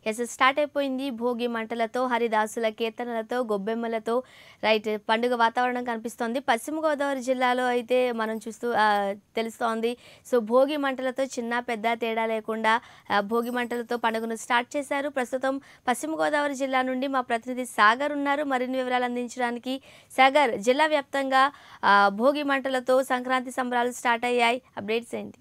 yes start అయిపోయింది Bhogi మంటలతో హరిదాసుల కీర్తనలతో గొబ్బెమ్మలతో right పండుగ వాతావరణం కనిపిస్తోంది పశ్చిమ గోదావరి జిల్లాలో అయితే మనం చూస్తూ ఆ, తెలుస్తోంది సో భోగి మంటలతో చిన్న పెద్ద తేడా లేకుండా ఆ, భోగి మంటలతో పండుగను స్టార్ట్ చేశారు ప్రస్తుతం పశ్చిమ గోదావరి జిల్లా నుండి మా ప్రతినిధి సాగర్ ఉన్నారు మరిన్ని వివరాలు అందించడానికి సాగర్ జిల్లా వ్యాప్తంగా ఆ, భోగి మంటలతో సంక్రాంతి సంబరాలు స్టార్ట్ అయ్యాయి అప్డేట్స్ ఏంటి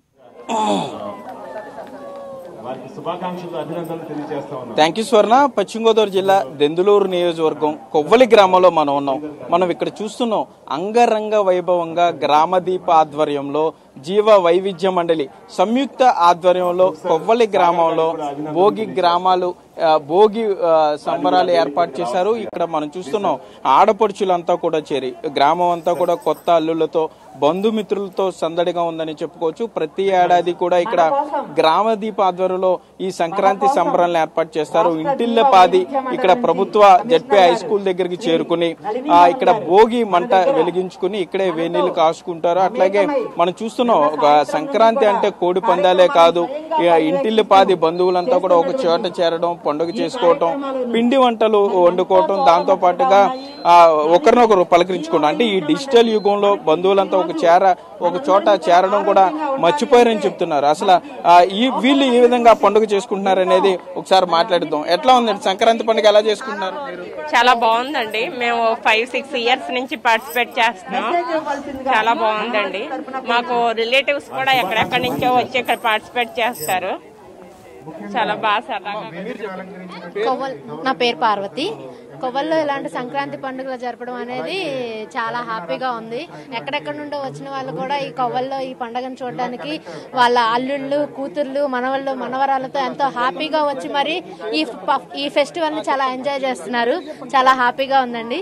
వారికి శుభాకాంక్షలు అభినందనలు తెలియజేస్తా ఉన్నాం థ్యాంక్ యూ స్వర్ణ పశ్చిమ గోదావరి జిల్లా దెందులూరు నియోజకవర్గం కొవ్వలి గ్రామంలో మనం ఉన్నాం మనం ఇక్కడ చూస్తున్నాం అంగరంగ వైభవంగా గ్రామదీప ఆధ్వర్యంలో జీవ వైవిధ్య మండలి సంయుక్త ఆధ్వర్యంలో కొవ్వలి గ్రామంలో భోగి గ్రామాలు ఆ, భోగి ఆ, సంబరాలు ఏర్పాటు చేశారు ఇక్కడ మనం చూస్తున్నాం ఆడపడుచులంతా కూడా చేరి గ్రామం అంతా కూడా కొత్త అల్లులతో బంధుమిత్రులతో సందడిగా ఉందని చెప్పుకోవచ్చు ప్రతి ఏడాది కూడా ఇక్కడ గ్రామ దీప ఆధ్వర్యంలో ఈ సంక్రాంతి సంబరాలను ఏర్పాటు చేస్తారు ఇంటిల్ల పాది ఇక్కడ ప్రభుత్వ జడ్పీ హై స్కూల్ దగ్గరికి చేరుకుని ఆ ఇక్కడ భోగి మంట వెలిగించుకుని ఇక్కడే వేనీళ్లు కాసుకుంటారు అట్లాగే మనం చూస్తున్నాం ఒక సంక్రాంతి అంటే కోడి పందాలే కాదు ఇక ఇంటిల్లి పాది బంధువులంతా కూడా ఒక చోట చేరడం పండుగ చేసుకోవటం పిండి వంటలు వండుకోవటం దాంతో పాటుగా ఆ, ఒకరినొకరు పలకరించుకోవడం అంటే ఈ డిజిటల్ యుగంలో బంధువులంతా ఒక చేర ఒక చోట చేరడం కూడా మర్చిపోయారని చెప్తున్నారు అసలు ఆ, ఈ వీళ్ళు ఏ విధంగా పండుగ చేసుకుంటున్నారు అనేది ఒకసారి మాట్లాడుదాం ఎట్లా ఉందండి సంక్రాంతి పండుగ ఎలా చేసుకుంటున్నారు మీరు చాలా బాగుందండి మేము ఫైవ్ సిక్స్ ఇయర్స్ నుంచి పార్టిసిపేట్ చేస్తున్నాం చాలా బాగుందండి మాకు రిలేటివ్స్ కూడా ఎక్కడెక్కడి నుంచో వచ్చి ఇక్కడ పార్టిసిపేట్ చేస్తారు చాలా బాగా సరదాగా కొవ్వల్ నా పేరు పార్వతి కొవ్వల్లో ఇలాంటి సంక్రాంతి పండుగలు జరపడం అనేది చాలా హ్యాపీగా ఉంది ఎక్కడెక్కడ నుండో వచ్చిన వాళ్ళు కూడా ఈ కొవ్వల్లో ఈ పండుగను చూడడానికి వాళ్ళ అల్లుళ్ళు కూతుర్లు మనవళ్ళు మనవరాలతో ఎంతో హ్యాపీగా వచ్చి మరి ఈ ఫ- ఈ ఫెస్టివల్ ని చాలా ఎంజాయ్ చేస్తున్నారు చాలా హ్యాపీగా ఉందండి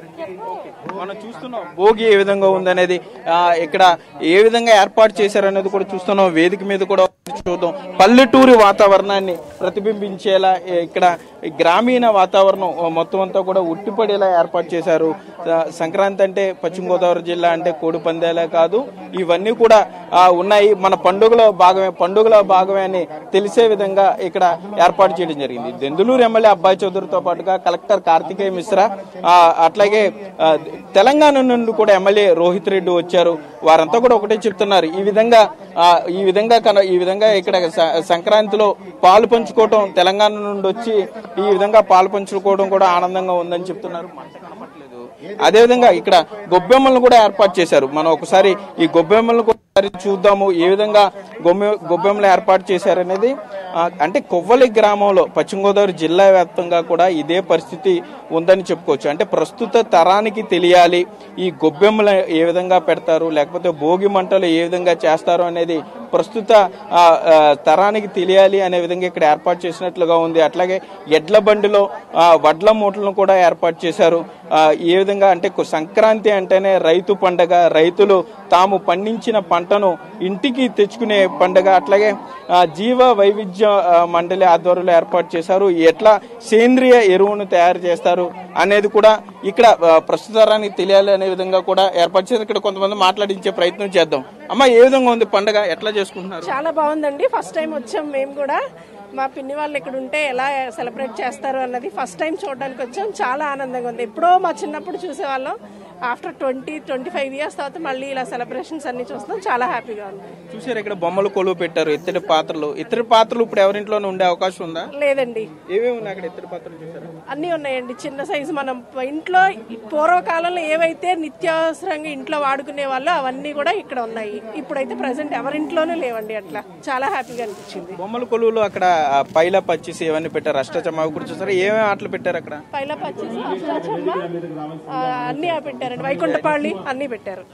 మనం చూస్తున్నాం భోగి ఏ విధంగా ఉందనేది ఆ, ఇక్కడ ఏ విధంగా ఏర్పాటు చేశారనేది కూడా చూస్తున్నాం వేదిక మీద కూడా చూద్దాం పల్లెటూరి వాతావరణాన్ని ప్రతిబింబించేలా ఏ, ఇక్కడ ఈ గ్రామీణ వాతావరణం ఆ, మొత్తం అంతా కూడా ఉట్టిపడేలా ఏర్పాటు చేశారు ఆ, సంక్రాంతి అంటే పశ్చిమ గోదావరి జిల్లా అంటే కోడి పందేలే కాదు ఇవన్నీ కూడా ఆ, ఉన్నాయి మన పండుగలో భాగమే పండుగలో భాగమే అని తెలిసే విధంగా ఇక్కడ ఏర్పాటు చేయడం జరిగింది దెందులూరు ఎమ్మెల్యే అబ్బాయి చౌదరితో పాటుగా కలెక్టర్ కార్తికేయ మిశ్రా ఆ, అట్లాగే ఆ, తెలంగాణ నుండి కూడా ఎమ్మెల్యే రోహిత్ రెడ్డి వచ్చారు వారంతా కూడా ఒకటే చెప్తున్నారు ఈ విధంగా ఆ, ఈ విధంగా కన- ఈ విధంగా ఇక్కడ స- సంక్రాంతిలో పాలు పంచుకోవటం తెలంగాణ నుండి వచ్చి ఈ విధంగా పాలు పంచుకోవడం కూడా ఆనందంగా ఉందని చెప్తున్నారు మంట కనపట్లేదు అదేవిధంగా ఇక్కడ గొబ్బెమ్మలను కూడా ఏర్పాటు చేశారు మనం ఒకసారి ఈ గొబ్బెమ్మలను కూడా ఒకసారి చూద్దాము ఏ విధంగా గొమ్మె గొబ్బెమ్మలు ఏర్పాటు చేశారనేది ఆ, అంటే కొవ్వలి గ్రామంలో పశ్చిమ గోదావరి జిల్లా వ్యాప్తంగా కూడా ఇదే పరిస్థితి ఉందని చెప్పుకోవచ్చు అంటే ప్రస్తుత తరానికి తెలియాలి ఈ గొబ్బెమ్మలు ఏ విధంగా పెడతారు లేకపోతే భోగి మంటలు ఏ విధంగా చేస్తారు అనేది ప్రస్తుత ఆ, ఆ, తరానికి తెలియాలి అనే విధంగా ఇక్కడ ఏర్పాటు చేసినట్లుగా ఉంది అట్లాగే ఎడ్ల బండిలో ఆ, వడ్ల మూటలను కూడా ఏర్పాటు చేశారు ఆ, ఏ విధంగా అంటే కు- సంక్రాంతి అంటేనే రైతు పండగ రైతులు తాము పండించిన పంటను ఇంటికి తెచ్చుకునే పండగ అట్లాగే ఆ, జీవ వైవిధ్య ఆ, మండలి ఆధ్వర్యంలో ఏర్పాటు చేశారు ఎట్లా సేంద్రియ ఎరువును తయారు చేస్తారు అనేది కూడా ఇక్కడ ఆ, ప్రస్తుత తరానికి తెలియాలి అనే విధంగా కూడా ఏర్పాటు చేసి ఇక్కడ కొంతమంది మాట్లాడించే ప్రయత్నం చేద్దాం అమ్మ ఏ విధంగా ఉంది పండగ ఎట్లా చేసుకుంటున్నారు చాలా బాగుందండి ఫస్ట్ టైం వచ్చాం మేము కూడా మా పిన్ని వాళ్ళు ఇక్కడ ఉంటే ఎలా సెలబ్రేట్ చేస్తారు అన్నది ఫస్ట్ టైం చూడడానికి వచ్చాం చాలా ఆనందంగా ఉంది ఎప్పుడో మా చిన్నప్పుడు చూసేవాళ్ళం after twenty twenty five years తర్వాత మళ్ళీ ఇలా సెలబ్రేషన్స్ అన్ని చూస్తాం చాలా హ్యాపీగా ఉంది చూసారు ఇక్కడ బొమ్మలు కొలువు పెట్టారు ఇత్తడి పాత్రలు ఇత్తడి పాత్రలు ఇప్పుడు ఎవరింట్లోనే ఉండే అవకాశం ఉందా లేదండి ఏమేమి ఉన్నాయి అక్కడ ఇత్తడి పాత్రలు చూసారు అన్నీ ఉన్నాయండి చిన్న సైజు మనం ఇంట్లో పూర్వకాలంలో ఏవైతే నిత్యావసరంగా ఇంట్లో వాడుకునే వాళ్ళు అవన్నీ కూడా ఇక్కడ ఉన్నాయి ఇప్పుడైతే ప్రజెంట్ ఎవరింట్లోనూ లేవండి అట్లా చాలా హ్యాపీగా అనిపించింది బొమ్మల కొలువులు అక్కడ ఆ, పైల పచ్చిసి ఇవన్నీ పెట్టారు అష్టచమ్మ కూడా చూసారు ఏమేమి ఆటలు పెట్టారు అక్కడ పైలా పచ్చేసి అష్టాచమ్మ ఆ, అన్నీ పెట్టారండి వైకుంఠపాళి అన్నీ పెట్టారు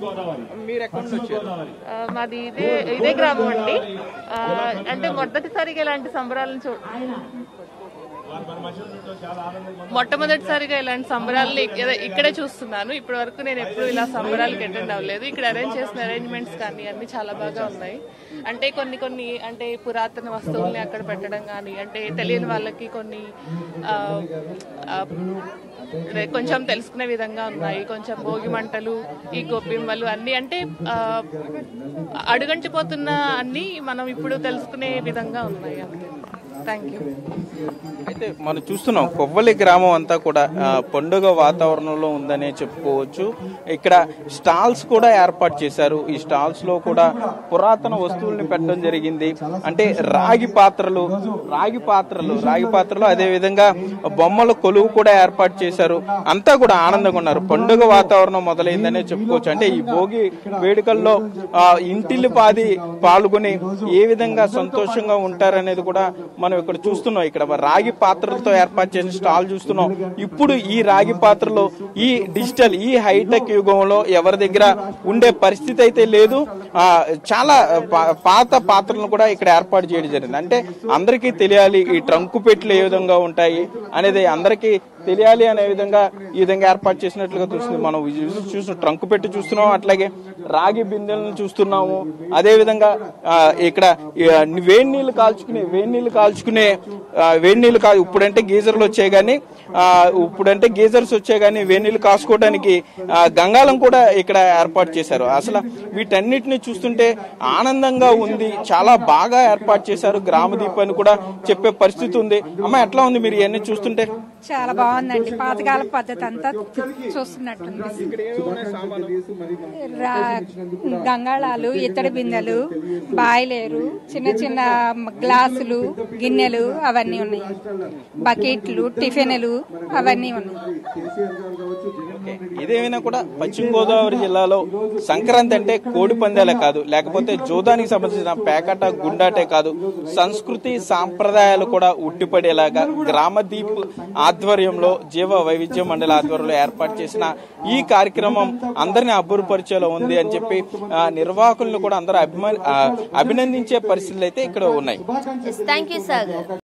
మీరు ఎక్కడి నుంచి వచ్చారు ఆ, మాది ఇదే ఇదే గ్రామం అండి ఆ, అంటే మొదటిసారిగా ఇలాంటి సంబరాలను చూ మొట్టమొదటిసారిగా ఇలాంటి సంబరాలను ఇక్క- ఇక్కడే చూస్తున్నాను ఇప్పటి వరకు నేను ఎప్పుడు ఇలా సంబరాలకు అటెండ్ అవ్వలేదు ఇక్కడ అరేంజ్ చేసిన అరేంజ్మెంట్స్ కానీ అన్ని చాలా బాగా ఉన్నాయి అంటే కొన్ని కొన్ని అంటే పురాతన వస్తువుల్ని అక్కడ పెట్టడం కానీ అంటే తెలియని వాళ్ళకి కొన్ని ఆ, ఆ, అదే కొంచెం తెలుసుకునే విధంగా ఉన్నాయి కొంచెం భోగి మంటలు ఈ గొబ్బిమ్మలు అన్ని అంటే ఆ, అడుగంటిపోతున్న అన్ని మనం ఇప్పుడు తెలుసుకునే విధంగా ఉన్నాయి అంతే థ్యాంక్ యూ అయితే మనం చూస్తున్నాం కొవ్వలి గ్రామం అంతా కూడా ఆ, పండుగ వాతావరణంలో ఉందనే చెప్పుకోవచ్చు ఇక్కడ స్టాల్స్ కూడా ఏర్పాటు చేశారు ఈ స్టాల్స్ లో కూడా పురాతన వస్తువుల్ని పెట్టడం జరిగింది అంటే రాగి పాత్రలు రాగి పాత్రలు రాగి పాత్రలు అదే విధంగా బొమ్మల కొలువు కూడా ఏర్పాటు చేశారు అంతా కూడా ఆనందంగా ఉన్నారు పండుగ వాతావరణం మొదలైందనే చెప్పుకోవచ్చు అంటే ఈ భోగి వేడుకల్లో ఆ, ఇంటిల్లి పాది పాల్గొని ఏ విధంగా సంతోషంగా ఉంటారనేది కూడా మనం ఇక్కడ చూస్తున్నాం ఇక్కడ రాగి పాత్రలతో ఏర్పాటు చేసిన స్టాల్ చూస్తున్నాం ఇప్పుడు ఈ రాగి పాత్రలో ఈ డిజిటల్ ఈ హైటెక్ యుగంలో ఎవరి దగ్గర ఉండే పరిస్థితి అయితే లేదు ఆ చాలా పా- పాత పాత్రలను కూడా ఇక్కడ ఏర్పాటు చేయడం జరిగింది అంటే అందరికీ తెలియాలి ఈ ట్రంకు పెట్లు ఏ విధంగా ఉంటాయి అనేది అందరికీ తెలియాలి అనే విధంగా ఈ విధంగా ఏర్పాటు చేసినట్లుగా చూస్తుంది మనం చూసిన ట్రంకు పెట్టి చూస్తున్నాం అట్లాగే రాగి బిందెలను చూస్తున్నాము అదే విధంగా ఆ, ఇక్కడ ఆ, వేడి నీళ్లు కాల్చుకునే వేడి నీళ్లు కాల్చుకునే ఆ, వేడి నీళ్లు కా ఇప్పుడంటే గీజర్లు వచ్చాయి కానీ ఆ, ఇప్పుడంటే గీజర్స్ వచ్చాయి కానీ వేడి నీళ్లు కాసుకోవడానికి ఆ, గంగాలం కూడా ఇక్కడ ఏర్పాటు చేశారు అసలు వీటన్నిటిని చూస్తుంటే ఆనందంగా ఉంది చాలా బాగా ఏర్పాటు చేశారు గ్రామ దీపాన్ని కూడా చెప్పే పరిస్థితి ఉంది అమ్మ ఎట్లా ఉంది మీరు ఇవన్నీ చూస్తుంటే చాలా బాగుందండి పాతకాల పద్ధతి అంతా చూస్తున్నట్టుంది రా- గంగాళాలు ఇత్తడి బిందెలు బాయిలేరు చిన్న చిన్న గ్లాసులు గిన్నెలు అవన్నీ ఉన్నాయి బకెట్లు టిఫిన్లు అవన్నీ ఉన్నాయి ఇదేమైనా కూడా పశ్చిమ గోదావరి జిల్లాలో సంక్రాంతి అంటే కోడి పందాలే కాదు లేకపోతే జోదానికి సంబంధించిన పేకట గుండాటే కాదు సంస్కృతి సాంప్రదాయాలు కూడా ఉట్టిపడేలాగా గ్రామదీప్ ఆధ్వర్యంలో జీవ వైవిధ్య మండలి ఆధ్వర్యంలో ఏర్పాటు చేసిన ఈ కార్యక్రమం అందరినీ అబ్బురుపరిచేలా ఉంది అని చెప్పి ఆ, నిర్వాహకులను కూడా అందరూ అభిమా ఆ, అభినందించే పరిస్థితులు అయితే ఇక్కడ ఉన్నాయి థ్యాంక్ యూ సాగర్